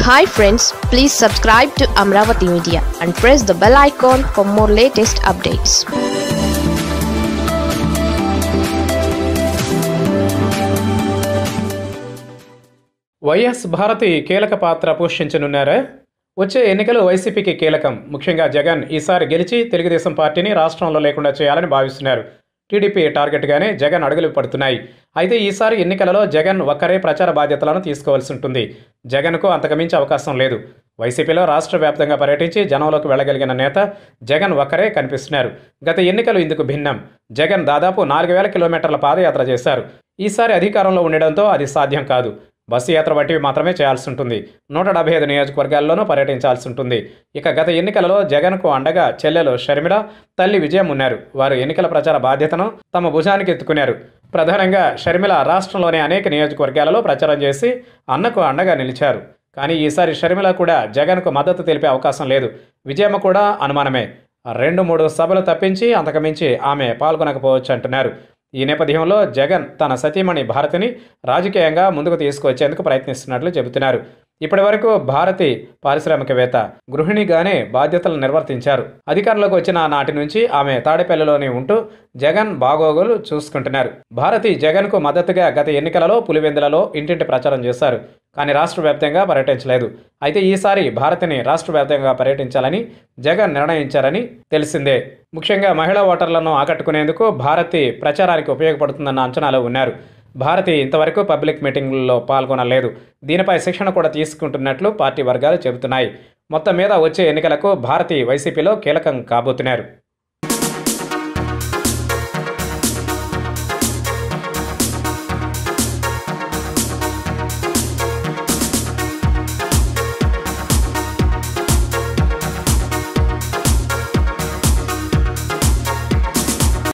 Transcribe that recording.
hi friends please subscribe to Amaravati media and press the bell icon for more latest updates YS Bharati కీలక పాత్ర పోషించనున్నారా వచ్చే ఎన్నికలు వైసీపీకి కీలకం ముఖ్యంగా జగన్ ఈసారి గెలిచి తెలుగుదేశం పార్టీని రాష్ట్రంలో లేకుండా చేయాలని భావిస్తున్నారు టీడీపీ టార్గెట్గానే జగన్ అడుగులు పడుతున్నాయి అయితే ఈసారి ఎన్నికలలో జగన్ ఒక్కరే ప్రచార బాధ్యతలను తీసుకోవాల్సి ఉంటుంది జగన్కు అంతకుమించి అవకాశం లేదు వైసీపీలో రాష్ట్ర వ్యాప్తంగా పర్యటించి జనంలోకి వెళ్ళగలిగిన నేత జగన్ ఒక్కరే కనిపిస్తున్నారు గత ఎన్నికలు ఇందుకు భిన్నం జగన్ దాదాపు నాలుగు వేల కిలోమీటర్ల పాదయాత్ర చేశారు ఈసారి అధికారంలో ఉండడంతో అది సాధ్యం కాదు బస్సు యాత్ర వంటివి మాత్రమే చేయాల్సి ఉంటుంది నూట డెబ్బై ఐదు నియోజకవర్గాల్లోనూ పర్యటించాల్సి ఉంటుంది ఇక గత ఎన్నికలలో జగన్కు అండగా చెల్లెలు షర్మిల తల్లి విజయం ఉన్నారు వారు ఎన్నికల ప్రచార బాధ్యతను తమ భుజానికి ఎత్తుకున్నారు ప్రధానంగా షర్మిల రాష్ట్రంలోని అనేక నియోజకవర్గాలలో ప్రచారం చేసి అన్నకు అండగా నిలిచారు కానీ ఈసారి షర్మిల కూడా జగన్కు మద్దతు తెలిపే అవకాశం లేదు విజయమ్మ కూడా అనుమానమే రెండు మూడు సభలు తప్పించి అంతకుమించి ఆమె పాల్గొనకపోవచ్చు అంటున్నారు ఈ నేపథ్యంలో జగన్ తన సతీమణి భారతిని రాజకీయంగా ముందుకు తీసుకొచ్చేందుకు ప్రయత్నిస్తున్నట్లు చెబుతున్నారు ఇప్పటి వరకు భారతి పారిశ్రామికవేత్త గృహిణిగానే బాధ్యతలు నిర్వర్తించారు అధికారంలోకి వచ్చిన నాటి నుంచి ఆమె తాడేపల్లిలోనే ఉంటూ జగన్ బాగోగులు చూసుకుంటున్నారు భారతి జగన్కు మద్దతుగా గత ఎన్నికలలో పులివెందులలో ఇంటింటి ప్రచారం చేశారు కానీ రాష్ట్ర వ్యాప్తంగా పర్యటించలేదు అయితే ఈసారి భారతిని రాష్ట్ర వ్యాప్తంగా పర్యటించాలని జగన్ నిర్ణయించారని తెలిసిందే ముఖ్యంగా మహిళా ఓటర్లను ఆకట్టుకునేందుకు భారతి ప్రచారానికి ఉపయోగపడుతుందన్న అంచనాలో ఉన్నారు భారతి ఇంతవరకు పబ్లిక్ మీటింగుల్లో పాల్గొనలేదు దీనిపై శిక్షణ కూడా తీసుకుంటున్నట్లు పార్టీ వర్గాలు చెబుతున్నాయి మొత్తం మీద వచ్చే ఎన్నికలకు భారతి వైసీపీలో కీలకం కాబోతున్నారు